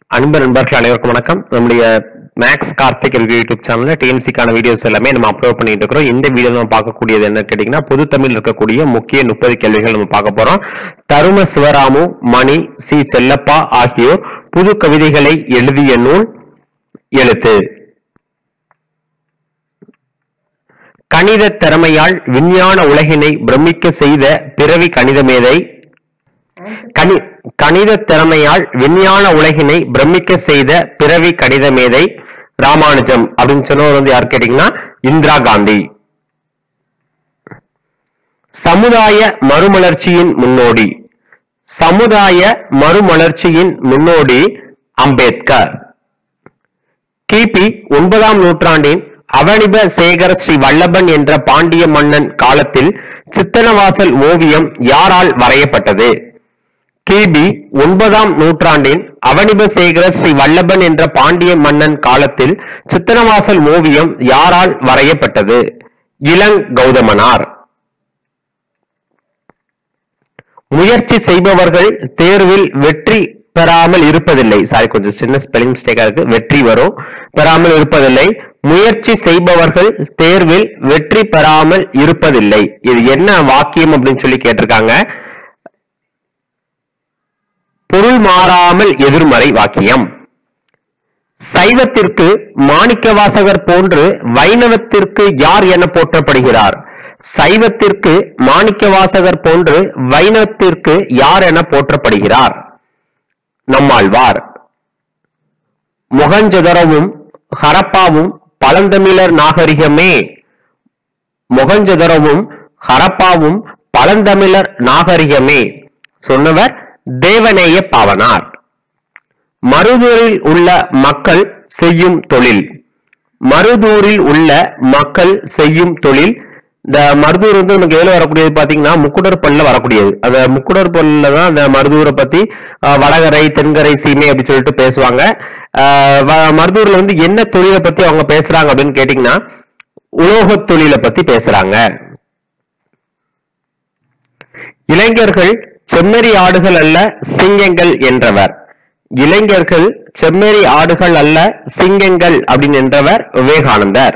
அன்பு நண்பர்கள் அனைவருக்கும் வணக்கம் நம்முடைய மேக்ஸ் கார்த்திக் ரிவ்யூ யூடியூப் சேனல்ல டிஎன்சிக்கான வீடியோஸ் எல்லாமே நம்ம அப்லோட் பண்ணிட்டு இருக்கிறோம் இந்த வீடியோ நம்ம பார்க்கக்கூடியது என்ன கேட்டீங்கன்னா பொது தமிழ் இருக்கக்கூடிய முக்கிய முப்பது கேள்விகள் நம்ம பார்க்க போறோம் தரும சிவராமு மணி சி செல்லப்பா ஆகியோர் புது கவிதைகளை எழுதிய நூல் எழுத்து கணித திறமையால் விஞ்ஞான உலகினை பிரமிக்க செய்த பிறவி கணிதமேதை கணி கணித திறமையால் விஞ்ஞான உலகினை பிரமிக்க செய்த பிறவி கணித மேதை ராமானுஜம் அப்படின்னு சொன்னவர் வந்து யார் கேட்டீங்கன்னா இந்திரா காந்தி சமுதாய மறுமலர்ச்சியின் முன்னோடி சமுதாய மறுமலர்ச்சியின் முன்னோடி அம்பேத்கர் கிபி ஒன்பதாம் நூற்றாண்டின் அவனிப சேகர ஸ்ரீ வல்லபன் என்ற பாண்டிய மன்னன் காலத்தில் சித்தனவாசல் ஓவியம் யாரால் வரையப்பட்டது கிபி ஒன்பதாம் நூற்றாண்டின் அவனிபசேகர ஸ்ரீ வல்லபன் என்ற பாண்டிய மன்னன் காலத்தில் சித்தனவாசல் ஓவியம் யாரால் வரையப்பட்டது இளங் கௌதமனார் முயற்சி செய்பவர்கள் தேர்வில் வெற்றி பெறாமல் இருப்பதில்லை சாரி கொஞ்சம் சின்ன ஸ்பெல்லிங் மிஸ்டேக்கா இருக்கு வெற்றி வரும் பெறாமல் இருப்பதில்லை முயற்சி செய்பவர்கள் தேர்வில் வெற்றி பெறாமல் இருப்பதில்லை இது என்ன வாக்கியம் அப்படின்னு சொல்லி கேட்டிருக்காங்க பொருள் மாறாமல் எதிர்மறை வாக்கியம் சைவத்திற்கு மாணிக்கவாசகர் போன்று வைணவத்திற்கு யார் என போற்றப்படுகிறார் சைவத்திற்கு மாணிக்கவாசகர் போன்று வைணவத்திற்கு யார் என போற்றப்படுகிறார் நம்மாழ்வார் முகஞ்சதரவும் ஹரப்பாவும் பழந்தமிழர் நாகரிகமே முகஞ்சதரவும் ஹரப்பாவும் பழந்தமிழர் நாகரிகமே சொன்னவர் தேவநேய பாவனார் மருதூரில் உள்ள மக்கள் செய்யும் தொழில் மருதூரில் உள்ள மக்கள் செய்யும் தொழில் இந்த மருதூர் வந்து நமக்கு எதுல வரக்கூடியது பாத்தீங்கன்னா முக்குடர் பல்ல வரக்கூடியது அந்த முக்குடர் பல்ல தான் அந்த மருதூரை பத்தி அஹ், வடகரை தென்கரை சீமை அப்படி சொல்லிட்டு பேசுவாங்க அஹ், வ- மருதூர்ல வந்து என்ன தொழிலை பத்தி அவங்க பேசுறாங்க அப்படின்னு கேட்டீங்கன்னா உலோகத் தொழிலை பத்தி பேசுறாங்க இளைஞர்கள் செம்மறி ஆடுகள் அல்ல சிங்கங்கள் என்றவர் இளைஞர்கள் செம்மறி ஆடுகள் அல்ல சிங்கங்கள் அப்படின்னு என்றவர் விவேகானந்தர்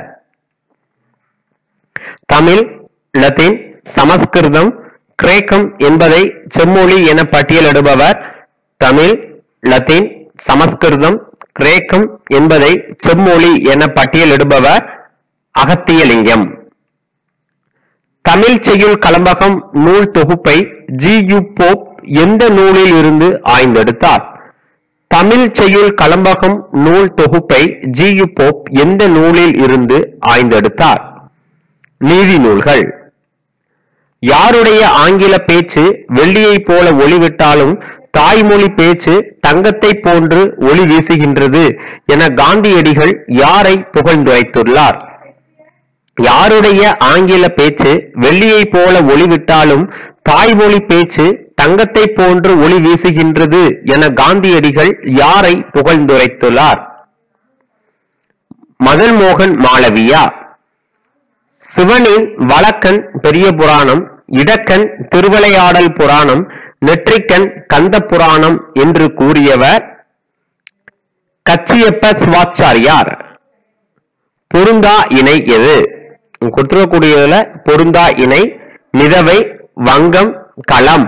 தமிழ் லத்தீன் சமஸ்கிருதம் கிரேக்கம் என்பதை செம்மொழி என பட்டியலிடுபவர் தமிழ் லத்தீன் சமஸ்கிருதம் கிரேக்கம் என்பதை செம்மொழி என பட்டியலிடுபவர் அகத்தியலிங்கம் தமிழ் செய்யுள் கலம்பகம் நூல் தொகுப்பை ஜி யு போப் எந்த நூலில் இருந்து ஆய்ந்தெடுத்தார் தமிழ் செய்யுள் கலம்பகம் நூல் தொகுப்பை ஜி யு போப் எந்த நூலில் இருந்து ஆய்ந்தெடுத்தார் நீதி நூல்கள் யாருடைய ஆங்கில பேச்சு வெள்ளியைப் போல ஒளிவிட்டாலும் தாய்மொழி பேச்சு தங்கத்தை போன்று ஒளி வீசுகின்றது என காந்தியடிகள் யாரை புகழ்ந்துரைத்துள்ளார் யாருடைய ஆங்கில பேச்சு வெள்ளியைப் போல ஒளிவிட்டாலும் தாய்மொழி பேச்சு தங்கத்தை போன்று ஒளி வீசுகின்றது என காந்தியடிகள் யாரை புகழ்ந்துரைத்துள்ளார் மதன் மோகன் மாளவியா சிவனின் வழக்கன் பெரிய புராணம் இடக்கன் திருவிளையாடல் புராணம் நெற்றிக்கன் கந்த புராணம் என்று கூறியவர் கச்சியப்ப சிவாச்சாரியார் பொருந்தா இணை எது கொடுத்துருக்கக்கூடியதுல பொருந்தா இணை மிதவை வங்கம் களம்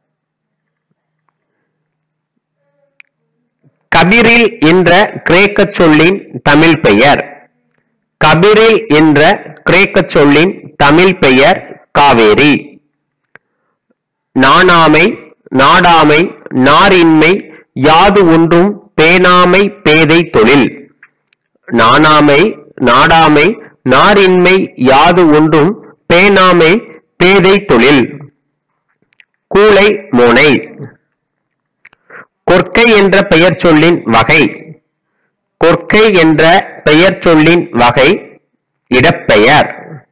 கபிரில் என்ற கிரேக்க சொல்லின் தமிழ் பெயர் கபிரில் என்ற கிரேக்க சொல்லின் தமிழ் பெயர் காவேரி நாணாமை நாடாமை நாரின்மை யாது ஒன்றும் பேணாமை பேதை தொழில் நாணாமை நாடாமை நாரின்மை யாது ஒன்றும் பேணாமை பேதை தொழில் கூளை மோனை கொற்கை என்ற பெயர் சொல்லின் வகை கொற்கை என்ற பெயர் சொல்லின் வகை இடப்பெயர்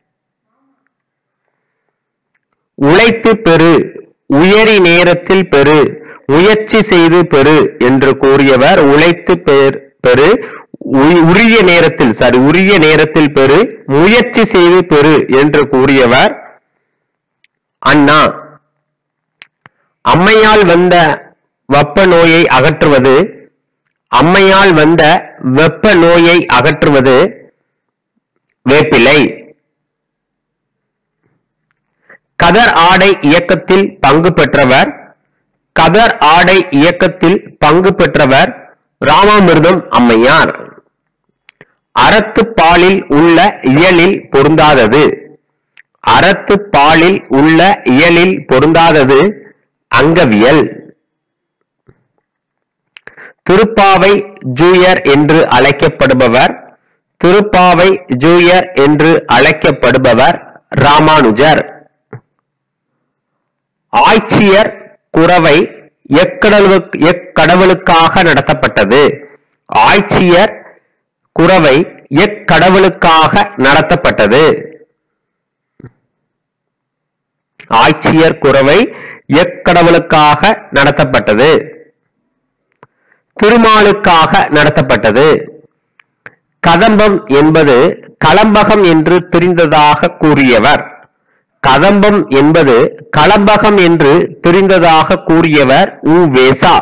உழைத்து பெறு உயரி நேரத்தில் பெறு முயற்சி செய்து பெறு என்று கூறியவர் உழைத்து பெர்- பெறு உ- உரிய நேரத்தில் சாரி உரிய நேரத்தில் பெறு முயற்சி செய்து பெறு என்று கூறியவர் அண்ணா அம்மையால் வந்த வப்ப நோயை அகற்றுவது அம்மையால் வந்த வெப்ப நோயை அகற்றுவது வேப்பிலை கதர் ஆடை இயக்கத்தில் பங்கு பெற்றவர் கதர் ஆடை இயக்கத்தில் பங்கு பெற்றவர் ராமாமிர்தம் அம்மையார் அறத்து பாலில் உள்ள இயலில் பொருந்தாதது அறத்து பாலில் உள்ள இயலில் பொருந்தாதது அங்கவியல் திருப்பாவை ஜூயர் என்று அழைக்கப்படுபவர் திருப்பாவை ஜூயர் என்று அழைக்கப்படுபவர் ராமானுஜர் ஆய்ச்சியர் குறவை எக்கடலுக்கு எக்கடவுளுக்காக நடத்தப்பட்டது ஆய்ச்சியர் குறவை எக்கடவுளுக்காக நடத்தப்பட்டது ஆய்ச்சியர் குறவை எக்கடவுளுக்காக நடத்தப்பட்டது திருமாலுக்காக நடத்தப்பட்டது கதம்பம் என்பது களம்பகம் என்று தெரிந்ததாக கூறியவர் கதம்பம் என்பது களம்பகம் என்று தெரிந்ததாக கூறியவர் உ வேசா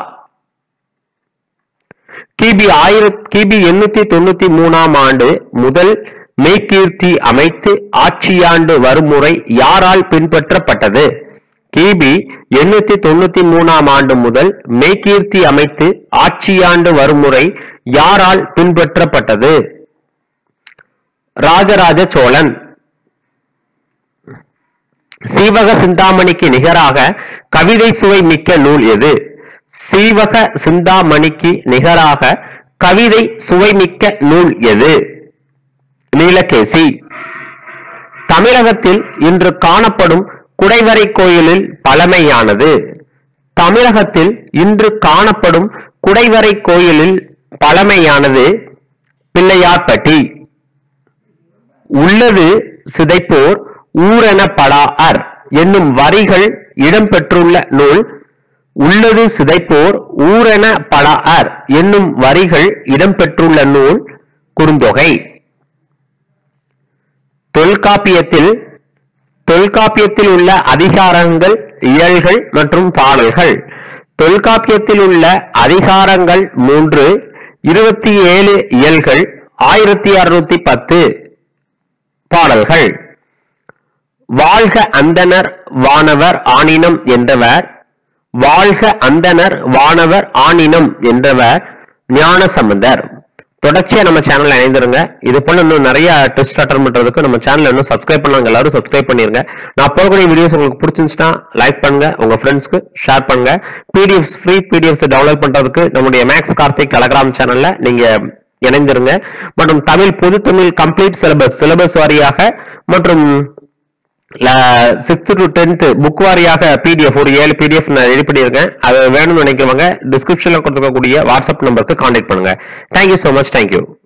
கிபி ஆயிரத் கிபி எண்ணூத்தி தொண்ணூத்தி மூணாம் ஆண்டு முதல் மெய்கீர்த்தி அமைத்து ஆட்சியாண்டு வருமுறை யாரால் பின்பற்றப்பட்டது கிபி எண்ணூத்தி தொண்ணூத்தி மூணாம் ஆண்டு முதல் மெய்கீர்த்தி அமைத்து ஆட்சியாண்டு வருமுறை யாரால் பின்பற்றப்பட்டது ராஜராஜ சோழன் சீவக சிந்தாமணிக்கு நிகராக கவிதை சுவை மிக்க நூல் எது சீவக சிந்தாமணிக்கு நிகராக கவிதை சுவைமிக்க நூல் எது நீலகேசி தமிழகத்தில் இன்று காணப்படும் குடைவரை கோயிலில் பழமையானது தமிழகத்தில் இன்று காணப்படும் குடைவரை கோயிலில் பழமையானது பிள்ளையார்பட்டி உள்ளது சிதைப்போர் ஊரென படாஅர் என்னும் வரிகள் இடம்பெற்றுள்ள நூல் உள்ளது சிதைப்போர் ஊரென படாஅர் என்னும் வரிகள் இடம்பெற்றுள்ள நூல் குறுந்தொகை தொல்காப்பியத்தில் தொல்காப்பியத்தில் உள்ள அதிகாரங்கள் இயல்கள் மற்றும் பாடல்கள் தொல்காப்பியத்தில் உள்ள அதிகாரங்கள் மூன்று இருபத்தி ஏழு இயல்கள் ஆயிரத்தி அறுநூத்தி பத்து பாடல்கள் வாழ்க அந்தனர் வானவர் ஆனினம் என்றவர் வாழ்க அந்தனர் வானவர் ஆனினம் என்றவர் ஞான சம்பந்தர் தொடர்ச்சியா நம்ம சேனல்ல இணைந்திருங்க இது போல இன்னும் நிறைய டெஸ்ட் அட்டன் பண்றதுக்கு நம்ம சேனல் இன்னும் சப்ஸ்கிரைப் பண்ணாங்க எல்லாரும் சப்ஸ்கிரைப் பண்ணிருங்க நான் போகக்கூடிய வீடியோஸ் உங்களுக்கு பிடிச்சிருந்துச்சுன்னா லைக் பண்ணுங்க உங்க ஃப்ரெண்ட்ஸ்க்கு ஷேர் பண்ணுங்க பிடிஎஃப்ஸ் ஃப்ரீ பிடிஎஃப்ஸ் டவுன்லோட் பண்றதுக்கு நம்முடைய மேக்ஸ் கார்த்திக் டெலகிராம் சேனல்ல நீங்க இணைந்திருங்க மற்றும் தமிழ் பொது தமிழ் கம்ப்ளீட் சிலபஸ் சிலபஸ் வாரியாக மற்றும் சிக்ஸ்த் டு டென்த் புக் வாரியாக பிடிஎஃப் ஒரு ஏழு பிடிஎஃப் நான் ரெடி பண்ணியிருக்கேன் அது வேணும்னு நினைக்கிறவங்க டிஸ்கிரிப்ஷன்ல கொடுத்துருக்கக்கூடிய வாட்ஸ்அப் நம்பருக்கு கான்டாக்ட் பண்ணுங்க தேங்க்யூ ஸோ மச் தேங்க்யூ